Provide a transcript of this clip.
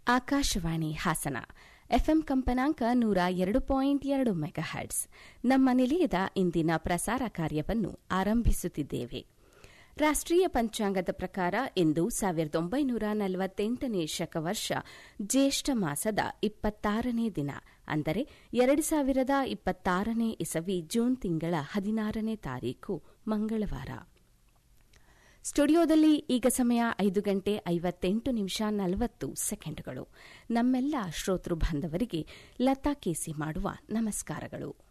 Akashvani Hassan FM ಕಂಪನಾಂಕ ನೂರ ಎರಡು ಪಾಯಿಂಟ್ ಎರಡು ಮೆಗಾಹರ್ಟ್ಸ್ ನಮ್ಮ ನಿಲಯದ ಇಂದಿನ ಪ್ರಸಾರ ಕಾರ್ಯವನ್ನು ಆರಂಭಿಸುತ್ತಿದ್ದೇವೆ ರಾಷ್ಟ್ರೀಯ ಪಂಚಾಂಗದ ಪ್ರಕಾರ ಇಂದು ಸಾವಿರದ ಒಂಬೈನೂರ ನಲವತ್ತೆಂಟನೇ ಶಕವರ್ಷ ಜ್ಯೇಷ್ಠ ಮಾಸದ ಇಪ್ಪತ್ತಾರನೇ ದಿನ ಅಂದರೆ ಎರಡು ಸಾವಿರದ ಇಪ್ಪತ್ತಾರನೇ ಇಸವಿ ಜೂನ್ ತಿಂಗಳ ಹದಿನಾರನೇ ತಾರೀಕು ಮಂಗಳವಾರ ಸ್ಟುಡಿಯೋದಲ್ಲಿ ಈಗ ಸಮಯ ಐದು ಗಂಟೆ ಐವತ್ತೆಂಟು ನಿಮಿಷ ನಲವತ್ತು ಸೆಕೆಂಡ್ಗಳು ನಮ್ಮೆಲ್ಲ ಶ್ರೋತೃ ಬಾಂಧವರಿಗೆ ಲತಾ ಕೇಸಿ ಮಾಡುವ ನಮಸ್ಕಾರಗಳು